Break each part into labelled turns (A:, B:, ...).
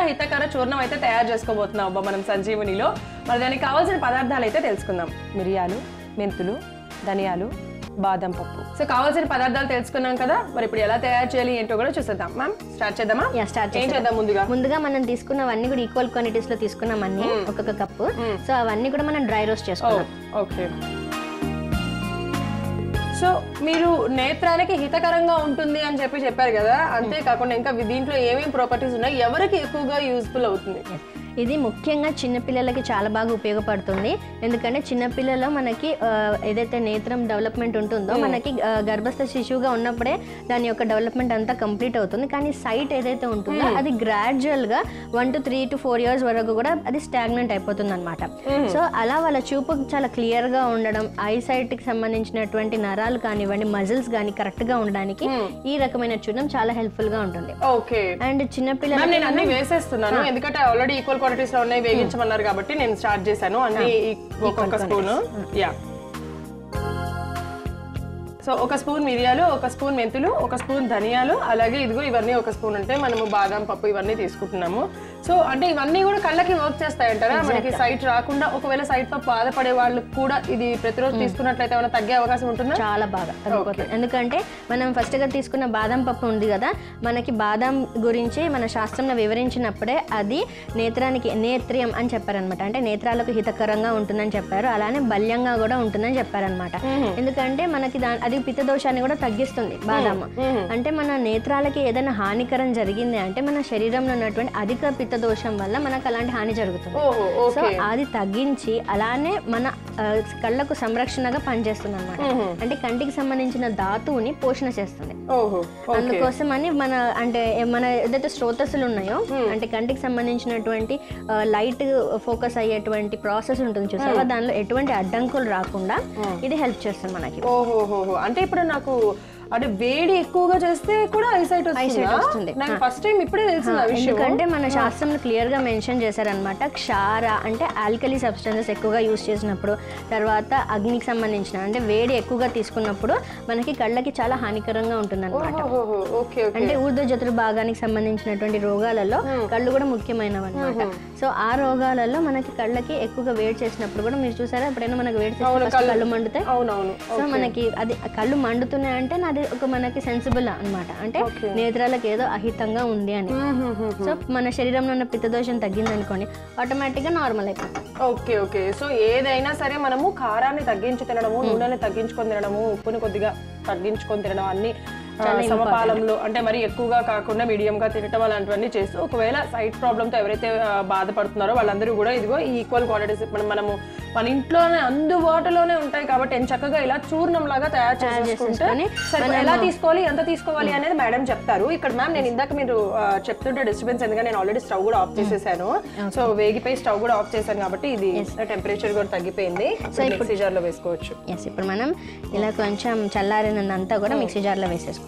A: హితకర చూర్ణం అయితే తయారు చేసుకోబోతున్నాం అబ్బా మనం సంజీవనిలో మరి దానికి కావాల్సిన పదార్థాలు అయితే తెలుసుకుందాం మిరియాలు మెంతులు ధనియాలు బాదం పప్పు సో కావాల్సిన పదార్థాలు తెలుసుకున్నాం కదా మరి ఇప్పుడు ఎలా తయారు చేయాలి ఏంటో కూడా చూసేద్దాం మ్యామ్ స్టార్ట్ చేద్దామా
B: యా స్టార్ట్
A: ఏం చేద్దాం ముందుగా
B: ముందుగా మనం తీసుకున్నవన్నీ కూడా ఈక్వల్ క్వాంటిటీస్ లో తీసుకున్నాం అన్ని ఒక్కొక్క కప్పు సో అవన్నీ కూడా మనం డ్రై రోస్ట్
A: ఓ
B: చేసుకున్నాం
A: ఓకే సో మీరు నేత్రానికి హితకరంగా ఉంటుంది అని చెప్పి చెప్పారు కదా అంతేకాకుండా ఇంకా దీంట్లో ఏమేమి ప్రాపర్టీస్ ఉన్నాయి ఎవరికి ఎక్కువగా యూస్ఫుల్ అవుతుంది
B: ఇది ముఖ్యంగా చిన్నపిల్లలకి చాలా బాగా ఉపయోగపడుతుంది ఎందుకంటే చిన్నపిల్లలో మనకి ఆ, ఏదైతే నేత్రం డెవలప్మెంట్ ఉంటుందో మనకి ఆ, గర్భస్థ శిశువుగా ఉన్నప్పుడే దాని యొక్క డెవలప్మెంట్ అంతా కంప్లీట్ అవుతుంది కానీ సైట్ ఏదైతే ఉంటుందో అది గ్రాడ్యువల్ గా one two three to four years వరకు కూడా అది స్టాగ్నెంట్ అయిపోతుంది అనమాట సో అలా వాళ్ళ చూపు చాలా క్లియర్ గా ఉండడం ఐ సైట్ కి సంబంధించినటువంటి నరాలు కానివ్వండి మజిల్స్ కానీ కరెక్ట్ గా ఉండడానికి ఈ రకమైన చూడడం చాలా హెల్ప్ఫుల్ గా ఉంటుంది
A: ఓకే
B: అండ్ చిన్నపిల్లలు
A: మ్యామ్ నేను అన్ని వేసేస్తున్నాను ఎందుకంటే ఆల్రెడీ ఈక్వల్ క్వాంటిటీస్ లో ఉన్నాయి వేగించమన్నారు కాబట్టి నేను స్టార్ట్ చేశాను అన్ని ఒక్కొక్క స్పూన్ యా సో ఒక స్పూన్ మిరియాలు ఒక స్పూన్ మెంతులు ఒక స్పూన్ ధనియాలు అలాగే ఇదిగో ఇవన్నీ ఒక స్పూన్ అంటే మనము బాదం పప్పు ఇవన్నీ తీసుకుంటున్నాము సో అంటే ఇవన్నీ కూడా కళ్ళకి వర్క్ చేస్తాయంటారా మనకి సైట్ రాకుండా ఒకవేళ సైట్ తో బాధపడే వాళ్ళు కూడా ఇది ప్రతిరోజు తీసుకున్నట్లయితే ఏమైనా తగ్గే అవకాశం ఉంటుందా
B: చాలా బాగా తగ్గిపోతుంది ఎందుకంటే మనం ఫస్ట్ గా తీసుకున్న బాదం పప్పు ఉంది కదా మనకి బాదం గురించి మన శాస్త్రంలో వివరించినప్పుడే అది నేత్రానికి నేత్రియం అని చెప్పారనమాట అంటే నేత్రాలకు హితకరంగా ఉంటుందని చెప్పారు అలానే బల్యంగా కూడా ఉంటుందని చెప్పారనమాట ఎందుకంటే మనకి దా అది పిత్త దోషాన్ని కూడా తగ్గిస్తుంది బాదం అంటే మన నేత్రాలకి ఏదైనా హానికరం జరిగింది అంటే మన శరీరంలో ఉన్నటువంటి అధిక పిత్త దోషం వల్ల మనకు అలాంటి హాని జరుగుతుంది
A: ఓహో
B: సో
A: ఓకే
B: అది తగ్గించి అలానే మన ఆ, కళ్ళకు సంరక్షణగా పనిచేస్తుంది అనమాట అంటే కంటికి సంబంధించిన ధాతువుని పోషణ చేస్తుంది
A: ఓహో
B: అందుకోసం అని మన అంటే మన ఏదైతే స్రోతస్సులు ఉన్నాయో అంటే కంటికి సంబంధించినటువంటి లైట్ ఫోకస్ అయ్యేటువంటి ప్రాసెస్ ఉంటుంది చూసావా దానిలో ఎటువంటి అడ్డంకులు రాకుండా ఇది హెల్ప్ చేస్తుంది మనకి
A: ఓహోహోహో అంటే ఇప్పుడు నాకు అంటే వేడి ఎక్కువగా చేస్తే కూడా ఐసైట్
B: Eyesight వస్తుంది.
A: వస్తుంది నాకు ఫస్ట్ టైం ఇప్పుడే తెలిసింది ఆ విషయం
B: ఎందుకంటే మన శాస్త్రంలో క్లియర్ గా మెన్షన్ చేశారనమాట క్షార అంటే ఆల్కలీ సబ్స్టెన్సెస్ ఎక్కువగా యూస్ చేసినప్పుడు తర్వాత అగ్నికి సంబంధించిన అంటే వేడి ఎక్కువగా తీసుకున్నప్పుడు మనకి కళ్ళకి చాలా హానికరంగా ఉంటుందన్నమాట
A: ఓహోహో ఓకే ఓకే
B: అంటే ఊర్ధ్వ జతురు భాగానికి సంబంధించినటువంటి రోగాలలో కళ్ళు కూడా ముఖ్యమైనవి అనమాట సో ఆ రోగాలలో మనకి కళ్ళకి ఎక్కువగా వేడి చేసినప్పుడు కూడా మీరు చూసారా ఎప్పుడైనా మనకు వేడి చేస్తే first కళ్ళు మండుతాయి
A: అవునవును
B: సో మనకి అది కళ్ళు మండుతున్నాయి అంటే నాది ఒక మనకి సెన్సిబుల్ అన్నమాట అంటే నేత్రాలకు ఏదో అహితంగా ఉంది అని సో మన శరీరంలో ఉన్న పిత్తదోషం తగ్గింది అనుకోండి ఆటోమేటిక్ గా నార్మల్ అయిపోతుంది
A: ఓకే ఓకే సో ఏదైనా సరే మనము కారాన్ని తగ్గించి తినడము నూనెని తగ్గించుకొని తినడము ఉప్పుని కొద్దిగా తగ్గించుకొని తినడం అన్ని ఆ, సమపాలంలో అంటే మరి ఎక్కువగా కాకుండా మీడియం గా తినటం అలాంటివన్నీ చేస్తూ ఒకవేళ సైట్ ప్రాబ్లమ్ తో ఎవరైతే ఆ, బాధపడుతున్నారో వాళ్ళందరూ కూడా ఇదిగో ఈక్వల్ క్వాంటిటీస్ మనం మనము మన ఇంట్లోనే అందుబాటులోనే ఉంటాయి కాబట్టి ఎంత చక్కగా ఇలా చూర్ణం లాగా తయారు చేసుకుంటే
B: చేసేసుకొని
A: సరే, ఎలా తీసుకోవాలి ఎంత తీసుకోవాలి అనేది మేడం చెప్తారు ఇక్కడ మ్యామ్ నేను ఇందాక మీరు ఆ, చెప్తుంటే డిస్టర్బెన్స్ ఎందుకంటే నేను ఆల్రెడీ స్టవ్ కూడా ఆఫ్ చేసేసాను సో వేగిపోయి స్టవ్ కూడా ఆఫ్ చేశాను కాబట్టి ఇది టెంపరేచర్ కూడా తగ్గిపోయింది సో మిక్సీ జార్ లో వేసుకోవచ్చు
B: ఎస్ ఇప్పుడు మనం ఇలా కొంచెం చల్లారినంతా కూడా మిక్సీ జార్లో వేసేసుకుందాం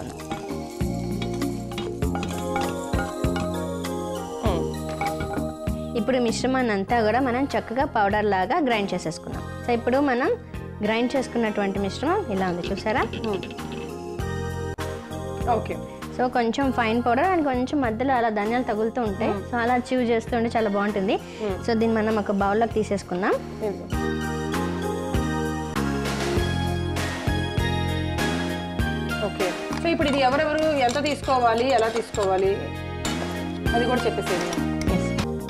B: ఇప్పుడు ఈ మిశ్రమాన్ని అంతా కూడా మనం చక్కగా పౌడర్ లాగా గ్రైండ్ చేసేసుకుందాం సో ఇప్పుడు మనం గ్రైండ్ చేసుకున్నటువంటి మిశ్రమం ఇలా ఉంది చూసారా
A: ఓకే
B: సో కొంచెం ఫైన్ పౌడర్ అండ్ కొంచెం మధ్యలో అలా ధనియాలు తగులుతూ ఉంటాయి సో అలా అచీవ్ చేస్తూ ఉంటే చాలా బాగుంటుంది సో దీన్ని మనం ఒక బౌల్లోకి తీసేసుకుందాం
A: ఓకే సో ఇప్పుడు ఇది ఎవరెవరు ఎంత తీసుకోవాలి ఎలా తీసుకోవాలి అది కూడా చెప్పేసేది
B: ఎస్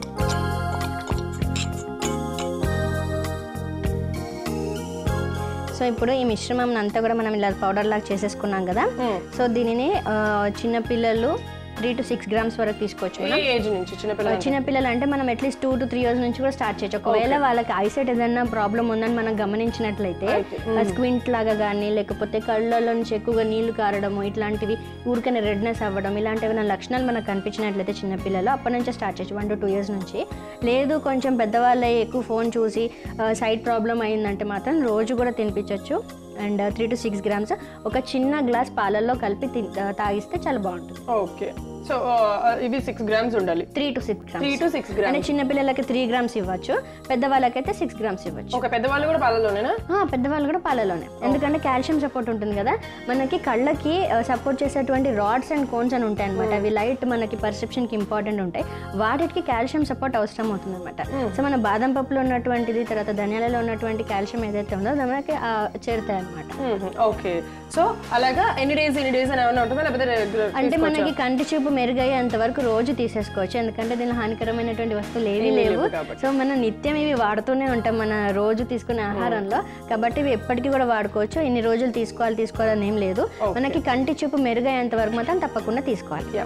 B: సో ఇప్పుడు ఈ మిశ్రమం అంతా కూడా మనం ఇలా పౌడర్ లాగా చేసేసుకున్నాం కదా సో దీనిని ఆ, చిన్న పిల్లలు త్రీ టు సిక్స్ గ్రామ్స్ వరకు తీసుకోవచ్చు
A: ఏ ఏజ్ నుంచి చిన్నపిల్లలు
B: చిన్న పిల్లలు అంటే మనం at least two to three years నుంచి కూడా స్టార్ట్ చేయొచ్చు ఒకవేళ వాళ్ళకి ఐసైట్ ఏదైనా ప్రాబ్లం ఉందని మనం గమనించినట్లయితే స్క్వింట్ లాగా కానీ లేకపోతే కళ్ళలో నుంచి ఎక్కువగా నీళ్లు కారడము ఇట్లాంటివి ఊరికనే రెడ్నెస్ అవ్వడం ఇలాంటి ఏమైనా లక్షణాలు మనకు కనిపించినట్లయితే చిన్న పిల్లలు అప్పటి నుంచే స్టార్ట్ చేయొచ్చు వన్ టు టూ ఇయర్స్ నుంచి లేదు కొంచెం పెద్దవాళ్ళే ఎక్కువ ఫోన్ చూసి సైట్ ప్రాబ్లం అయిందంటే మాత్రం రోజు కూడా తినిపించవచ్చు and three to six grams ఒక చిన్న గ్లాస్ పాలల్లో కలిపి తి- తాగిస్తే చాలా బాగుంటుంది
A: ఓకే సో ఇవి సిక్స్ గ్రామ్స్ ఉండాలి
B: three to six grams
A: three to six grams
B: అంటే చిన్న పిల్లలకి త్రీ గ్రామ్స్ ఇవ్వచ్చు పెద్దవాళ్ళకైతే సిక్స్ గ్రామ్స్ ఇవ్వచ్చు
A: ఒక పెద్దవాళ్ళు కూడా పాలలోనేనా
B: ఆ, పెద్దవాళ్ళు కూడా పాలలోనే ఎందుకంటే కాల్షియం సపోర్ట్ ఉంటుంది కదా మనకి కళ్ళకి సపోర్ట్ చేసేటువంటి రాడ్స్ అండ్ కోన్స్ అని ఉంటాయి అనమాట అవి లైట్ మనకి perception కి ఇంపార్టెంట్ ఉంటాయి వాటికి కాల్షియం సపోర్ట్ అవసరం అవుతుంది అనమాట సో మన బాదం పప్పులో ఉన్నటువంటిది తర్వాత ధనియాలలో ఉన్నటువంటి కాల్షియం ఏదైతే ఉందో అది మనకి ఆ, చేరుతాయి అనమాట
A: ఓకే సో అలాగా ఎన్ని డేస్ ఎన్ని డేస్ అని ఏమైనా ఉంటుందా లేకపోతే రెగ్యులర్
B: అంటే మనకి కంటి చూపు మెరుగయ్యేంత వరకు రోజు తీసేసుకోవచ్చు ఎందుకంటే దీనిలో హానికరమైనటువంటి వస్తువులు ఏవీ లేవు సో మనం నిత్యం ఇవి వాడుతూనే ఉంటాం మన రోజు తీసుకునే ఆహారంలో కాబట్టి ఇవి ఎప్పటికీ కూడా వాడుకోవచ్చు ఇన్ని రోజులు తీసుకోవాలి తీసుకోవాలని ఏం లేదు మనకి కంటి చూపు మెరుగయ్యేంత వరకు మాత్రం తప్పకుండా తీసుకోవాలి
A: యా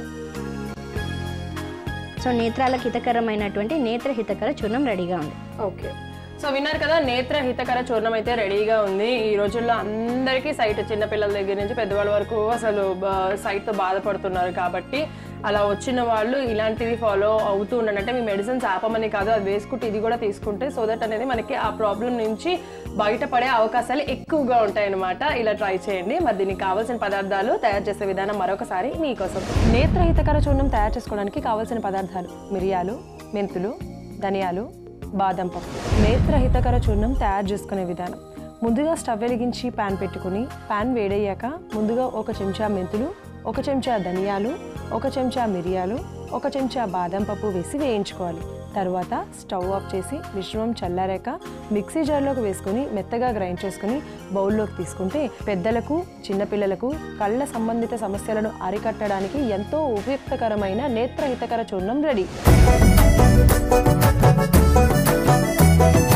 B: సో నేత్రాలకు హితకరమైనటువంటి నేత్ర హితకర చూర్ణం రెడీగా ఉంది
A: ఓకే సో విన్నారు కదా నేత్ర హితకర చూర్ణం అయితే రెడీగా ఉంది ఈ రోజుల్లో అందరికీ సైట్ చిన్నపిల్లల దగ్గర నుంచి పెద్దవాళ్ళ వరకు అసలు సైట్తో బాధపడుతున్నారు కాబట్టి అలా వచ్చిన వాళ్ళు ఇలాంటివి ఫాలో అవుతూ ఉండండి అంటే మీ మెడిసిన్స్ ఆపమని కాదు అది వేసుకుంటే ఇది కూడా తీసుకుంటే సో దట్ అనేది మనకి ఆ ప్రాబ్లం నుంచి బయటపడే అవకాశాలు ఎక్కువగా ఉంటాయి అన్నమాట ఇలా ట్రై చేయండి మరి దీనికి కావాల్సిన పదార్థాలు తయారు చేసే విధానం మరొకసారి మీకోసం నేత్రహితకర చూర్ణం తయారు చేసుకోవడానికి కావాల్సిన పదార్థాలు మిరియాలు మెంతులు ధనియాలు బాదం పప్పు నేత్రహితకర చూర్ణం తయారు చేసుకునే విధానం ముందుగా స్టవ్ వెలిగించి పాన్ పెట్టుకుని పాన్ వేడయ్యాక ముందుగా ఒక చెంచా మెంతులు ఒక చెంచా ధనియాలు ఒక చెంచా మిరియాలు ఒక చెంచా బాదం పప్పు వేసి వేయించుకోవాలి తర్వాత స్టవ్ ఆఫ్ చేసి మిశ్రమం చల్లారాక మిక్సీ జార్లోకి వేసుకొని మెత్తగా గ్రైండ్ చేసుకుని బౌల్లోకి తీసుకుంటే పెద్దలకు చిన్నపిల్లలకు కళ్ళ సంబంధిత సమస్యలను అరికట్టడానికి ఎంతో ఉపయుక్తకరమైన నేత్రహితకర చూర్ణం రెడీ